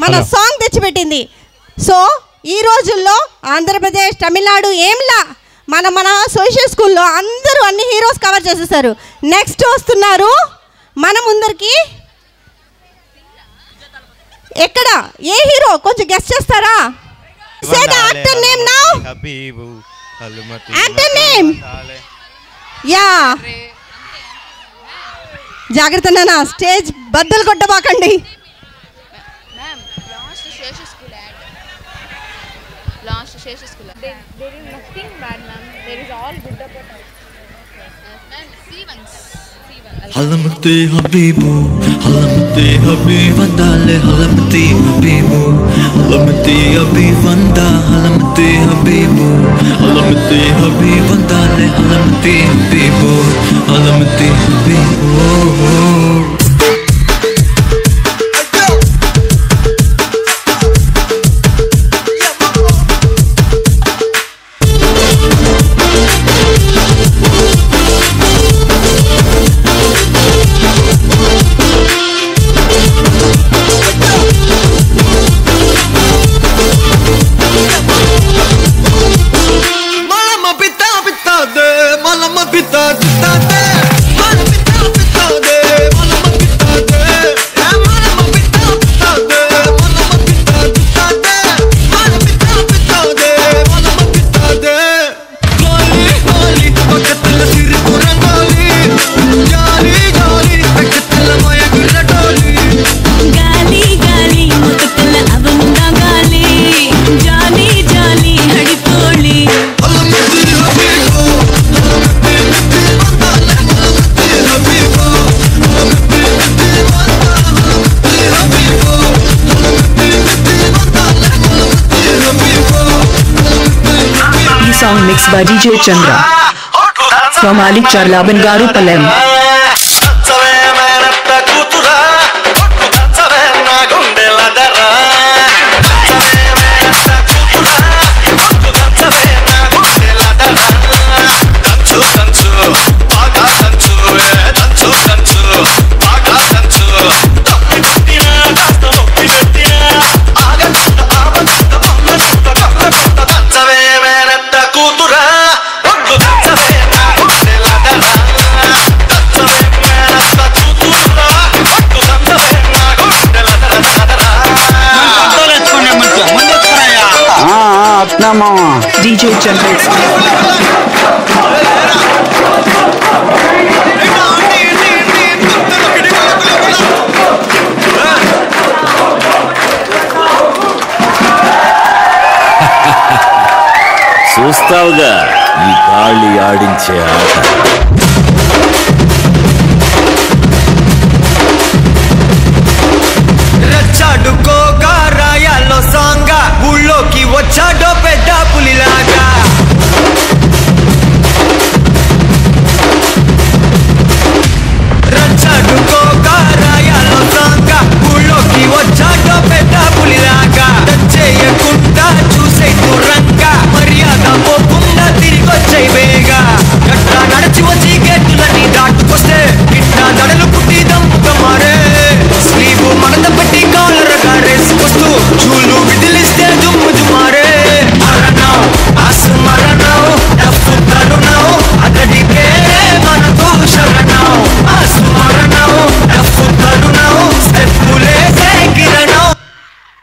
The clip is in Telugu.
మన Hello. సాంగ్ తెచ్చిపెట్టింది సో ఈ రోజుల్లో ఆంధ్రప్రదేశ్ తమిళనాడు ఏంలా మన మన సోషల్ స్కూల్లో అందరూ అన్ని హీరోస్ కవర్ చేసేసారు నెక్స్ట్ వస్తున్నారు మన ముందరికి ఎక్కడ ఏ హీరో కొంచెం గెస్ట్ చేస్తారా say the actor name now హబీబు హనుమతి Actor name. యా జాగ్రత్త నాన్న స్టేజ్ బద్దలు కొట్టబాకండి Ma'am, last Shesha school ad. Last Shesha school ad. There, there is nothing bad, ma'am. There is all good about us. Ma'am, see once. See once. హలమతి Habib హలమతి Habib వందాలే హలమతి Habib హలమతి Habib వందా హలమతి Habib హలమతి Habib వందాలే హలమతి Habib హలమతి Habib Malama pita pita de, malama pita pita de, malama pita pita de, malama pita de, eh, malama pita pita de, malama pita pita de, malama pita pita de, malama pita de. Goli goli, பக்கத்துல சிரிப்பு ரங்கோலி, ஜாலி ஜாலி, பக்கத்துல மயங்குற டோலி. గాలి గాలి ముతుకుల అవనుందా గాలి జాలి జాలి హడితోళి హలమతి హబీబు, హలమతి హబీబు, వందాలే హలమతి హబీబు, హలమతి హబీబు, వందా హలమతి హబీబు, హలమతి హబీబు, వందాలే హలమతి హబీబు, హలమతి హబీబు. ఈ song mix by DJ Chandra from Ali Charla Bengaru Palem. దంచవే మేనత్త కూతురా, కొట్టు దంచవే నా గుండెల దరా. దంచవే మేనత్త కూతురా, కొట్టు దంచవే నా గుండెల దరా. దంచు దంచు, బాగా దంచు, ఏ దంచు దంచు, బాగా దంచు. తొక్కి కొట్టినా, కాస్త నొక్కి పెట్టినా, ఆగకుండా, ఆపకుండా, పొంగకుండా, కొల్లకుండా దంచవే మేనత్త కూతురా, కొట్టు దంచవే నా గుండెల దరా. దంచవే మేనత్త కూతురా, కొట్టు దంచవే నా గుండెల దరా దరా. DJ Chandra. చూస్తావుగా ఈ గాలి ఆడించే ఆట